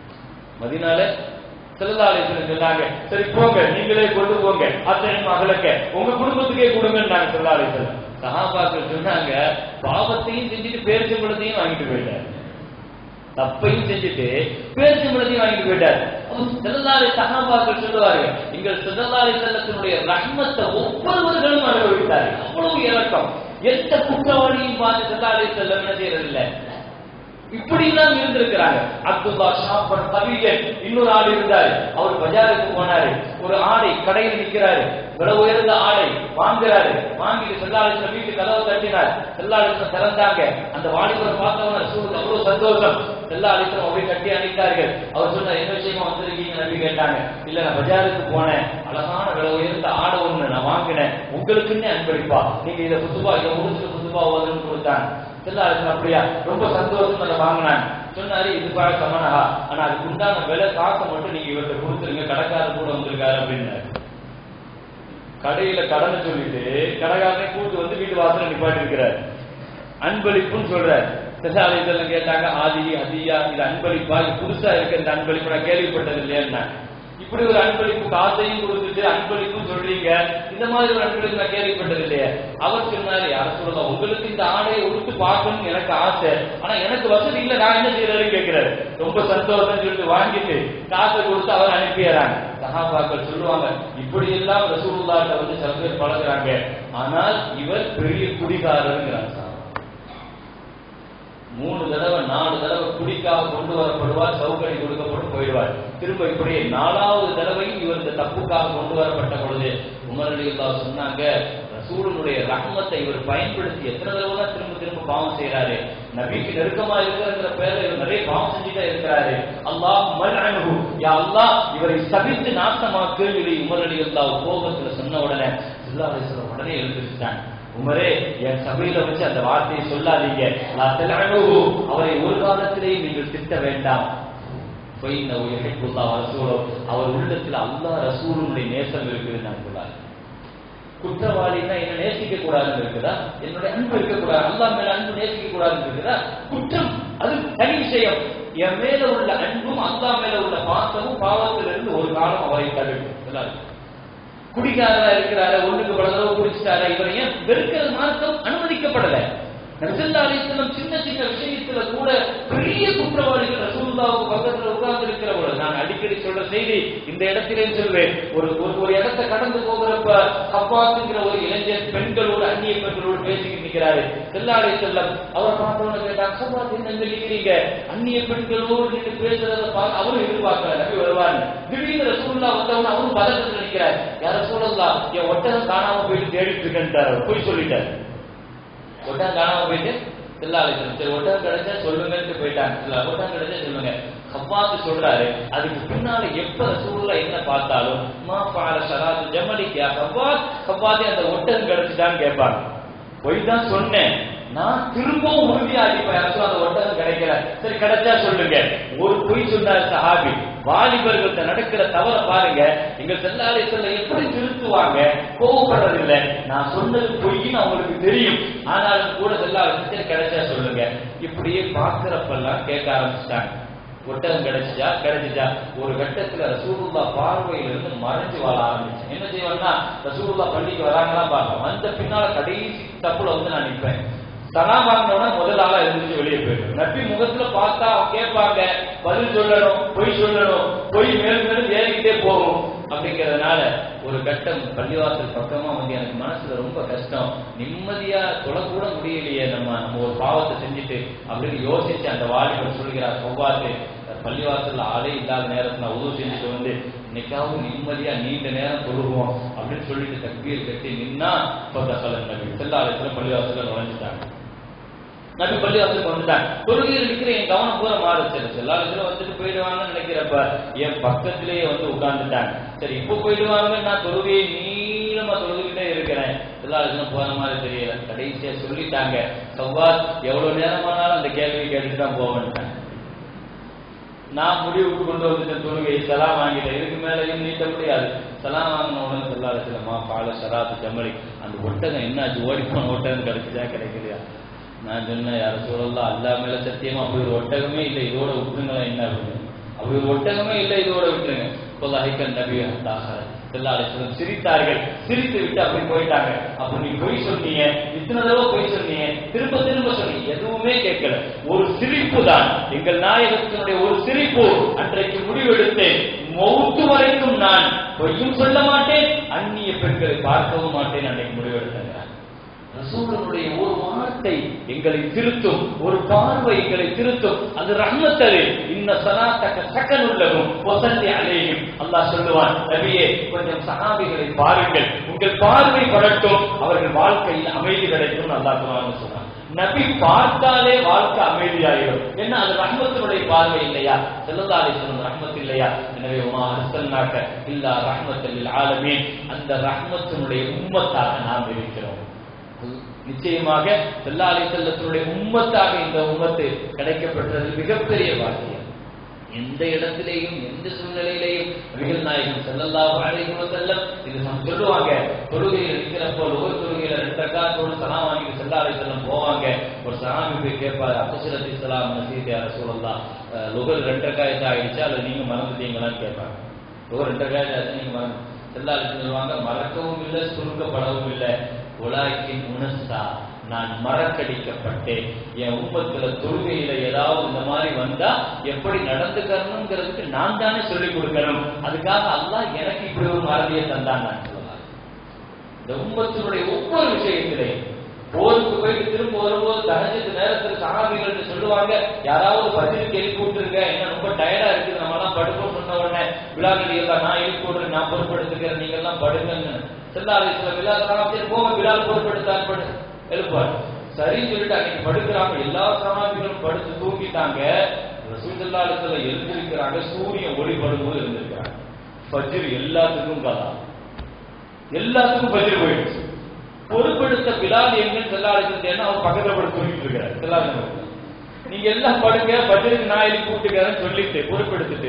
மதீனால செல்லாலேசன் சொன்னாங்க சரி போங்க நீங்களே கொண்டு போங்க அத்தனை மகளுக்க உங்க குடும்பத்துக்கே கொடுங்கன்னு நாங்க செல்லாலேசன் சகாபாக்கள் சொன்னாங்க பாவத்தையும் செஞ்சுட்டு பேரிச்சம்பழத்தையும் வாங்கிட்டு போயிட்டார் தப்பையும் செஞ்சுட்டு பேரிச்சம்பழத்தையும் வாங்கிட்டு போயிட்டார் செல்லாலை சகாபாக்கள் சொல்லுவார்கள் எங்கள் செல்லாலை செல்லத்தினுடைய ரஹ்மத்தை ஒவ்வொருவர்களும் அனுபவித்தார்கள் அவ்வளவு இறக்கம் எந்த குற்றவாளியும் பார்த்து செல்லாலை செல்லம் என்ன செய்யறதில்லை இப்படி எல்லாம் இருந்திருக்கிறாங்க அப்துல்லா ஷாப்பர் கவியன் இன்னொரு ஆள் இருந்தாரு அவர் பஜாருக்கு போனாரு ஒரு ஆடை கடையில் நிக்கிறாரு விலை உயர்ந்த ஆடை வாங்குறாரு வாங்கிட்டு செல்லாலிசன் வீட்டு கதவை தட்டினார் செல்லாலிசன் திறந்தாங்க அந்த வாலிபர் பார்த்தவன சூழல் அவ்வளவு சந்தோஷம் செல்லாலிசன் அப்படியே கட்டி அணித்தார்கள் அவர் சொன்ன என்ன விஷயமா வந்திருக்கீங்க நம்பி கேட்டாங்க இல்ல நான் பஜாருக்கு போனேன் அழகான விலை உயர்ந்த ஆடை ஒண்ணு நான் வாங்கினேன் உங்களுக்குன்னே அன்பளிப்பா நீங்க இதை புத்துபா இதை முடிச்சுட்டு புத்துபா ஓதுன்னு கொடுத்தாங்க செல்லாலிசன் அப்படியா ரொம்ப சந்தோஷம் அதை வாங்கினாங்க சொன்னாரு இது பாழ சமனஹா ஆனா அதுக்கு உண்டான விலை காசை மட்டும் நீங்க இவர்கிட்ட கொடுத்துருங்க கடைக்காரர் கூட வந்திருக்காரு அப்படின்னாரு கடையில கடனை சொல்லிட்டு கடைக்காரனை கூட்டு வந்து வீட்டு வாசல நிப்பாட்டி இருக்கிறார் அன்பளிப்புன்னு சொல்றாரு செல்லாலை இதெல்லாம் கேட்டாங்க ஆதி அதியா இது அன்பளிப்பா இது புதுசா இருக்கு இந்த அன்பளிப்பு நான் கேள்விப்பட்டது இல்லையா இப்படி ஒரு அன்பளிப்பு காசையும் கொடுத்துட்டு அன்பளிப்பும் சொல்றீங்க இந்த மாதிரி ஒரு அன்பளிப்பு நான் கேள்விப்பட்டது இல்லையே அவர் சொன்னாரு யார சொல்லலாம் உங்களுக்கு இந்த ஆடையை உடுத்து பார்க்கணும்னு எனக்கு ஆசை ஆனா எனக்கு வசதி இல்ல நான் என்ன செய்யறதுன்னு கேட்கிறாரு ரொம்ப சந்தோஷம் சொல்லிட்டு வாங்கிட்டு காசை கொடுத்து அவர் அனுப்பிடுறாங்க சகாபாக்கள் சொல்லுவாங்க இப்படி எல்லாம் ரசூலுல்லாட்ட வந்து சில பேர் பழகுறாங்க ஆனால் இவர் பெரிய குடிகாரருங்கிறாங்க மூணு தடவை நாலு தடவை குடிக்காக கொண்டு வரப்படுவார் சவுக்கடி கொடுக்கப்பட்டு போயிடுவார் திரும்ப இப்படியே நாலாவது தடவையும் இவர் இந்த தப்புக்காக கொண்டு வரப்பட்ட பொழுது உமரடியுல்லா சொன்னாங்க ரசூலனுடைய ரஹ்மத்தை இவர் பயன்படுத்தி எத்தனை தடவை தான் திரும்ப திரும்ப பாவம் செய்யறாரு நபிக்கு நெருக்கமா இருக்கிறங்கிற பேர்ல இவர் நிறைய பாவம் செஞ்சுட்டே இருக்கிறாரு அல்லாஹ் மல்அனுஹு யா அல்லாஹ் இவரை சபித்து நாசமாக்கு இதை உமரடியுல்லா கோபத்துல சொன்ன உடனே ஸல்லல்லாஹு அலைஹி வஸல்லம் உடனே எழுந்திருச்சாங்க உமரே என் சபையில வச்சு அந்த வார்த்தையை சொல்லாதீங்க லா தல்அனுஹு அவரை ஒரு காலத்திலேயே நீங்கள் திட்ட வேண்டாம் ஃபைன்னஹு யுஹிப்புல்லாஹ் வ ரசூலுஹு அவர் உள்ளத்தில் அல்லாஹ் ரசூலுடைய நேசம் இருக்குது நான் சொல்லாரு குற்றவாளின்னா என்ன நேசிக்க கூடாதுன்னு இருக்குதா என்னுடைய அன்பு இருக்கக்கூடாது அல்லாஹ் மேல அன்பு நேசிக்க கூடாதுன்னு இருக்குதா குற்றம் அது தனி விஷயம் என் மேல உள்ள அன்பும் அல்லா மேல உள்ள பாசமும் பாவத்திலிருந்து ஒரு காலம் அவரை தவிர்க்கும் எல்லாரும் குடிக்காரரா இருக்கிறாரு ஒண்ணுக்கு பல தடவை குடிச்சிட்டாரா இவரை ஏன் வெறுக்கிற மார்க்கம் அனுமதிக்கப்படல நபிசல்லா அலிஸ்லம் சின்ன சின்ன விஷயத்துல கூட பெரிய குற்றவாளிகள் ரசூலுல்லாவுக்கு பக்கத்துல உட்கார்ந்து இருக்கிறவர்கள் நான் அடிக்கடி சொல்ற செய்தி இந்த இடத்திலே சொல்வேன் ஒரு ஒரு ஒரு இடத்தை கடந்து போகிறப்ப ஹப்பாத்துங்கிற ஒரு இளைஞர் பெண்களோடு அந்நிய பெண்களோடு பேசிக்கிட்டு நிற்கிறாரு செல்லாடை செல்லம் அவர் பார்த்தவன கேட்டா ஹப்பாத் என்ன இங்க நிக்கிறீங்க அந்நிய பெண்களோடு நின்று பேசுறத பார்த்து அவரும் எதிர்பார்க்கல நபி வருவாரு திடீர்னு ரசூலுல்லா வந்தவன அவரும் பதட்டத்தில் நிற்கிறார் யார சொல்லலாம் என் ஒட்டகம் காணாம போயிட்டு தேடிட்டு இருக்கேன்ட்டார் போய் சொல்லிட்டாரு ஒட்டகம் காணாம போயிட்டு செல்லாலேசன் சரி ஒட்டகம் கிடைச்சா சொல்லுங்கன்னு போயிட்டாங்க இல்ல ஒட்டகம் கிடைச்சா சொல்லுங்க ஹப்பாத்து சொல்றாரு அதுக்கு பின்னால எப்ப ரசூலுல்லா என்ன பார்த்தாலும் மா பால ஷராத்து ஜமலிக்கா ஹப்பாத் ஹப்பாத்தி அந்த ஒட்டகம் கிடைச்சிட்டான்னு கேட்பாங்க பொய் தான் சொன்னேன் நான் திரும்பவும் உறுதியா அடிப்பேன் அரசு அந்த ஒட்டகம் கிடைக்கல சரி கிடைச்சா சொல்லுங்க ஒரு பொய் சொன்னார் சஹாபி வாலிபர்கள்ட்ட நடக்கிற தவற பாருங்க எங்க செல்லாலை சொல்ல எப்படி திருத்துவாங்க கோவப்படுறதில்லை நான் சொன்னது பொய்ன்னு அவங்களுக்கு தெரியும் ஆனாலும் கூட செல்லாலை சரி கிடைச்சா சொல்லுங்க இப்படியே பாக்குறப்பெல்லாம் கேட்க ஆரம்பிச்சிட்டாங்க ஒட்டகம் கிடைச்சிச்சா கிடைச்சிச்சா ஒரு கட்டத்துல ரசூலுல்லா பார்வையில இருந்து மறைஞ்சு வாழ ஆரம்பிச்சேன் என்ன செய்வேன்னா ரசூலுல்லா பள்ளிக்கு வராங்களா பார்ப்போம் வந்த பின்னால கடைசி தப்புல வந்து நான் நிற்பேன் சலாம் வாங்கினோட முதல் ஆளா இருந்துச்சு வெளியே போயிடும் நபி முகத்துல பார்த்தா கேட்பாங்க பதில் சொல்லணும் பொய் சொல்லணும் பொய் மேலும் மேலும் ஏறிக்கிட்டே போகும் அப்படிங்கறதுனால ஒரு கட்டம் பள்ளிவாசல் பக்கமா வந்து எனக்கு மனசுல ரொம்ப கஷ்டம் நிம்மதியா தொழக்கூட முடியலையே நம்ம நம்ம ஒரு பாவத்தை செஞ்சுட்டு அப்படின்னு யோசிச்சு அந்த வாலிபர் சொல்கிறார் செவ்வாத்து பள்ளிவாசல்ல ஆளே இல்லாத நேரத்துல உதவு செஞ்சுட்டு வந்து இன்னைக்காவது நிம்மதியா நீண்ட நேரம் தொழுவோம் அப்படின்னு சொல்லிட்டு தக்பீர் கட்டி நின்னா இப்போ தசலன் நபி செல்லாலயத்துல பள்ளிவாசல்ல நுழைஞ்சிட்டாங்க நபி பள்ளிவாசலுக்கு வந்துட்டாங்க தொழுகையில் இருக்கிற என் கவனம் பூரா மாறுச்சு எல்லாரும் வந்துட்டு போயிடுவாங்கன்னு நினைக்கிறப்ப என் பக்கத்திலேயே வந்து உட்கார்ந்துட்டாங்க சரி இப்போ போயிடுவாங்க நான் தொழுகையை நீளமா தொழுதுகிட்டே இருக்கிறேன் எல்லாரும் போற மாதிரி தெரியல கடைசியா சொல்லிட்டாங்க சவ்வாத் எவ்வளவு நேரமானாலும் அந்த கேள்வி கேட்டுட்டு தான் போவேன்ட்டாங்க நான் முடிவுக்கு கொண்டு வந்துட்டேன் தொழுகை சலாம் வாங்கிட்டேன் இதுக்கு மேலேயும் நீட்ட முடியாது சலாம் வாங்கின உடனே சொல்லாத பால சராத்து ஜமலி அந்த ஒட்டகம் என்னாச்சு ஓடி போன ஒட்டகம் கிடைச்சதா கிடைக்கலையா நான் சொன்னேன் யார சொல்லலாம் அல்லா மேல சத்தியமா அப்படி ஒரு ஒட்டகமே இல்லை இதோட விட்டுருங்களேன் என்ன அப்படின்னு அப்படி ஒரு ஒட்டகமே இல்லை இதோட விட்டுருங்க கொல்லாஹிக்கல் நபி அல்லாஹ் செல்லாலேஸ்வரம் சிரித்தார்கள் சிரித்து விட்டு அப்படி போயிட்டாங்க அப்ப நீ பொய் சொன்னீங்க இத்தனை தடவை பொய் சொன்னீங்க திரும்ப திரும்ப சொன்னீங்க எதுவுமே கேட்கல ஒரு சிரிப்பு தான் எங்கள் நாயகத்தினுடைய ஒரு சிரிப்பு அன்றைக்கு முடிவெடுத்தேன் மௌத்து வரைக்கும் நான் பொய்யும் சொல்ல மாட்டேன் அந்நிய பெண்களை பார்க்கவும் மாட்டேன் அன்றைக்கு முடிவெடுத்தேன் ரசூலனுடைய ஒரு வார்த்தை எங்களை திருத்தும் ஒரு பார்வை எங்களை திருத்தும் அது ரஹ்மத்தது இந்த சலாத்தக்க சக்கனுள்ளவும் வசந்தி அலையும் அல்லாஹ் சொல்லுவான் நபியே கொஞ்சம் சகாபிகளை பாருங்கள் உங்கள் பார்வை படட்டும் அவர்கள் வாழ்க்கையில் அமைதி கிடைக்கும் அல்லாஹ் சொல்லுவாங்க சொன்னான் நபி பார்த்தாலே வாழ்க்கை அமைதியாயிடும் என்ன அது ரஹ்மத்தினுடைய பார்வை இல்லையா செல்லதாலே சொன்ன ரஹ்மத் இல்லையா எனவே உமா அரசன்னாக்க இல்லா ரஹ்மத்தில் ஆலமீன் அந்த ரஹ்மத்தினுடைய உம்மத்தாக நாம் இருக்கிறோம் நிச்சயமாக செல்லாலை செல்லத்தினுடைய உம்மத்தாக இந்த உம்மத்து கிடைக்கப்பட்டது மிகப்பெரிய பாக்கியம் எந்த இடத்திலேயும் எந்த சூழ்நிலையிலேயும் நபிகள் நாயகம் செல்லல்லாஹு அலைஹி வஸல்லம் இது நம்ம சொல்லுவாங்க தொழுகையில் இருக்கிறப்போ ஒவ்வொரு தொழுகையில ரெண்டு ரக்காத்தோடு சலாம் வாங்கிட்டு செல்லாலை செல்லம் போவாங்க ஒரு சலாமி போய் கேட்பாரு அபசுரத்தி சலாம் நசீத் யார சொல்லலாம் லுகர் ரெண்டு ரக்காயத்து ஆயிடுச்சு அல்லது நீங்க மறந்துட்டீங்களான்னு கேட்பாங்க லுகர் ரெண்டு ரக்காயத்து ஆச்சு நீங்க மறந்து செல்லாலை சொல்லுவாங்க மறக்கவும் இல்லை சுருக்கப்படவும் இல்லை உலாக்கின் உணர்ந்தா நான் மறக்கடிக்கப்பட்டேன் என் உம்மத்துல தொழுகையில ஏதாவது இந்த மாதிரி வந்தா எப்படி நடந்துக்கணுங்கிறதுக்கு நான் தானே சொல்லிக் கொடுக்கணும் அதுக்காக அல்லாஹ் எனக்கு இப்படி ஒரு மறதியை தந்தான் நான் சொல்லலாம் இந்த உம்மத்தினுடைய ஒவ்வொரு விஷயத்திலையும் போருக்கு போயிட்டு திரும்ப வரும்போது தகஜத்து நேரத்தில் சகாபிகள் சொல்லுவாங்க யாராவது பதிலுக்கு எழுப்பி விட்டுருங்க என்ன ரொம்ப டயர்டா இருக்குது நம்ம எல்லாம் படுப்போம் சொன்ன உடனே விழாக்கள் எல்லாம் நான் எழுப்பி விடுறேன் நான் பொறுப்படுத்துக்கிறேன் நீங்க எல்லாம் படுங்கன்னு செல்லாலை சில விழா சரி போக விழால் பொறுப்படுத்தார் படு எழுப்பார் சரின்னு சொல்லிட்டு அன்னைக்கு படுக்கிறாங்க எல்லா சமாதிகளும் படுத்து தூங்கிட்டாங்க ரசூசல்லாலத்துல எழுந்திருக்கிறாங்க சூரியன் ஒளிபடும்போது இருந்திருக்கிறாங்க பஜ்ர் எல்லாத்துக்கும் கதா எல்லாத்துக்கும் பஜ்ர் போயிடுச்சு பொறுப்படுத்த பிலால் எங்கன்னு செல்லாடுச்சுன்னா அவன் பக்கத்துல படுத்து தூங்கிட்டு இருக்கிறார் செல்லாடு நீங்க எல்லாம் படுங்க பஜ்ருக்கு நான் எழுப்பி கூட்டுக்கிறேன்னு சொல்லிட்டு பொறுப்படுத்திட்டு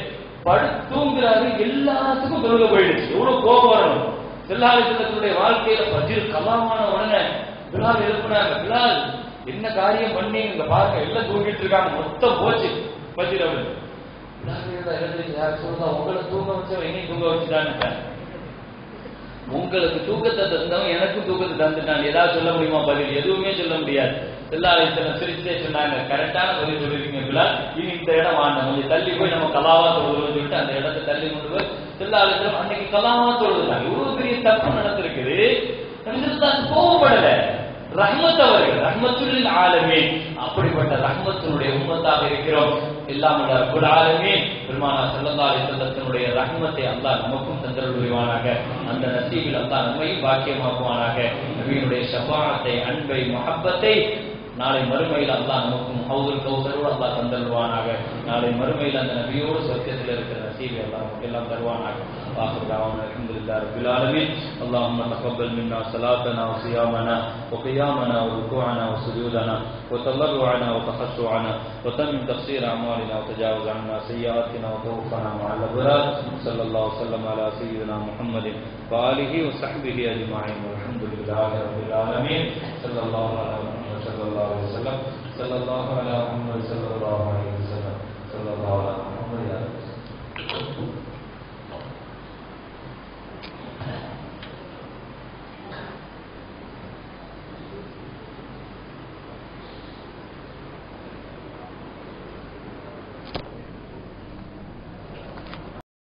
படு தூங்குறாரு எல்லாத்துக்கும் தொழுக போயிடுச்சு எவ்வளவு கோபம் வரணும் செல்லாடு செல்லத்தினுடைய வாழ்க்கையில பஜ்ர் கலாமான உடனே பிலால் எழுப்புனாங்க பிலால் என்ன காரியம் பண்ணி இங்க பாருங்க எல்லாம் தூங்கிட்டு இருக்காங்க மொத்தம் போச்சு பதில் அவரு எழுந்திரிச்சு யார் சொல்லுதா உங்களை தூங்க வச்சவன் என்னையும் தூங்க வச்சுட்டான்னு உங்களுக்கு தூக்கத்தை தந்தவன் எனக்கும் தூக்கத்தை தந்துட்டான் ஏதாவது சொல்ல முடியுமா பதில் எதுவுமே சொல்ல முடியாது எல்லாரும் சிரிச்சே சொன்னாங்க கரெக்டான பதில் சொல்லிருக்கீங்க பிள்ளால் இனி இந்த இடம் வாங்க கொஞ்சம் தள்ளி போய் நம்ம கலாவா தொழுதுன்னு சொல்லிட்டு அந்த இடத்தை தள்ளி கொண்டு போய் எல்லாரும் அன்னைக்கு கலாவா தொழுதுட்டாங்க இவ்வளவு பெரிய தப்பு நடந்திருக்குது நபிசல்லாஹு கோவப்படல ரஹ்மத் அவர்கள் ரஹ்மத்துல் ஆலமே அப்படிப்பட்ட ரஹ்மத்தினுடைய உம்மத்தாக இருக்கிறோம் எல்லாம் உள்ள ரப்புல் ஆலமே பெருமானா ஸல்லல்லாஹு அலைஹி வஸல்லத்தினுடைய ரஹ்மத்தை அல்லாஹ் நமக்கும் தந்தருள் புரிவானாக அந்த நசீபில் அல்லாஹ் நம்மையும் பாக்கியமாக்குவானாக நபியினுடைய ஷஃபாஅத்தை அன்பை முஹப்பத்தை நாளை மறுமையில் அல்லாஹ் நமக்கும் ஹவுதுல் கௌசரோடு அல்லாஹ் தந்தருள்வானாக நாளை மறுமையில் அந்த நபியோடு சொர்க்கத்தில் இருக்கிற நசீபை அல்லாஹ் நமக்கு எல்லாம் தருவானாக آخر دعوانا الحمد لله رب العالمين اللهم تقبل منا صلاتنا وصيامنا وقيامنا وركوعنا وسجودنا وتضرعنا وتخشعنا وتمم تقصير أعمالنا وتجاوز عنا سيئاتنا وتوفنا مع الأبرار صلى الله وسلم على سيدنا محمد وآله وصحبه أجمعين والحمد لله رب العالمين صلى الله على محمد صلى الله عليه وسلم صلى الله على محمد صلى الله عليه